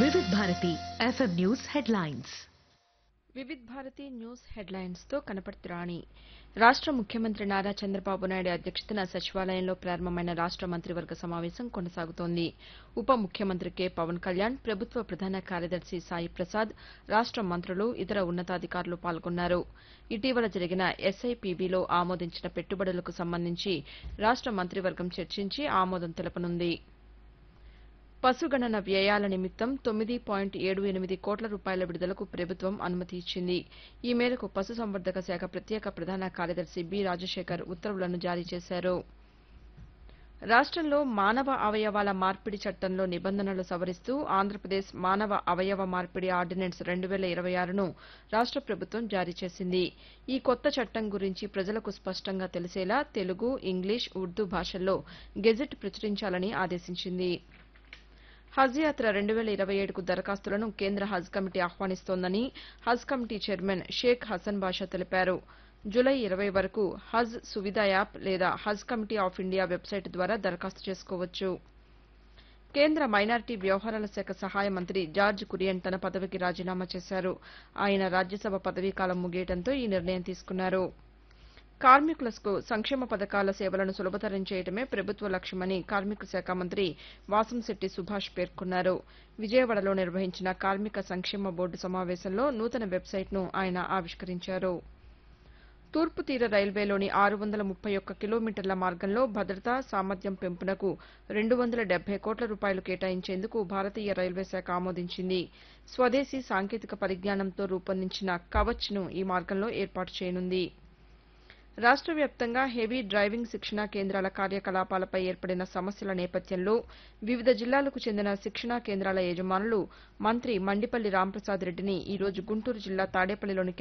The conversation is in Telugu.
Vividh Bharati FM news headlines Vividh Bharati news headlines తో కనపర్తి రాణి రాష్ట ముఖ్యమంత్రి నారా చంద్రబాబు నాయుడు అధ్యక్షతన సచివాలయంలో ప్రారంభమైన రాష్ట మంత్రివర్గ సమావేశం కొనసాగుతోంది ఉప ముఖ్యమంత్రి కె పవన్ కళ్యాణ్ ప్రభుత్వ ప్రధాన కార్యదర్శి సాయి ప్రసాద్ రాష్ట మంత్రులు ఇతర ఉన్నతాధికారులు పాల్గొన్నారు ఇటీవల జరిగిన ఎస్ఐపిబిలో ఆమోదించిన పెట్టుబడులకు సంబంధించి రాష్ట మంత్రివర్గం చర్చించి ఆమోదం తెలపనుంది పశుగణన వ్యయాల నిమిత్తం తొమ్మిది పాయింట్ ఏడు ఎనిమిది కోట్ల రూపాయల విడుదలకు ప్రభుత్వం అనుమతి ఇచ్చింది ఈ మేరకు పశుసంవర్ధక శాఖ ప్రత్యేక ప్రధాన కార్యదర్శి బి రాజశేఖర్ ఉత్తర్వులను జారీ చేశారు రాష్టంలో మానవ అవయవాల మార్పిడి చట్టంలో నిబంధనలు సవరిస్తూ ఆంధ్రప్రదేశ్ మానవ అవయవ మార్పిడి ఆర్డినెన్స్ రెండు వేల ఇరవై ఆరును రాష్ట ప్రభుత్వం జారీ చేసింది ఈ కొత్త చట్టం గురించి ప్రజలకు స్పష్టంగా తెలిసేలా తెలుగు ఇంగ్లీష్ ఉర్దూ భాషల్లో గెజెట్ ప్రచురించాలని ఆదేశించింది హజ్ యాత్ర రెండు వేల ఇరవై ఏడుకు దరఖాస్తులను కేంద్ర హజ్ కమిటీ ఆహ్వానిస్తోందని హజ్ కమిటీ చైర్మన్ షేక్ హసన్ బాషా తెలిపారు జూలై ఇరవై వరకు హజ్ సువిధ యాప్ లేదా Haj committee of India website ద్వారా దరఖాస్తు చేసుకోవచ్చు కేంద్ర మైనారిటీ వ్యవహారాల శాఖ సహాయ మంత్రి జార్జ్ కురియన్ తన పదవికి రాజీనామా చేశారు ఆయన రాజ్యసభ పదవీకాలం ముగియడంతో ఈ నిర్ణయం తీసుకున్నారు కార్మికులకు సంక్షేమ పథకాల సేవలను సులభతరం చేయడమే ప్రభుత్వ లక్ష్యమని కార్మిక శాఖ మంత్రి వాసంశెట్టి సుభాష్ పేర్కొన్నారు విజయవాడలో నిర్వహించిన కార్మిక సంక్షేమ బోర్డు సమావేశంలో నూతన వెబ్సైట్ను ఆయన ఆవిష్కరించారు తూర్పు తీర రైల్వేలోని ఆరు వందల ముప్పై ఒక్క కిలోమీటర్ల మార్గంలో భద్రత సామర్థ్యం పెంపునకు రెండు వందల డెబ్బై కోట్ల రూపాయలు కేటాయించేందుకు భారతీయ రైల్వే శాఖ ఆమోదించింది స్వదేశీ సాంకేతిక పరిజ్ఞానంతో రూపొందించిన కవచ్ను ఈ మార్గంలో ఏర్పాటు చేయనుంది రాష్ట వ్యాప్తంగా హెవీ డ్రైవింగ్ శిక్షణా కేంద్రాల కార్యకలాపాలపై ఏర్పడిన సమస్యల నేపథ్యంలో వివిధ జిల్లాలకు చెందిన శిక్షణా కేంద్రాల యజమానులు మంత్రి మండిపల్లి రాంప్రసాద్ రెడ్డిని ఈ రోజు గుంటూరు జిల్లా తాడేపల్లిలోని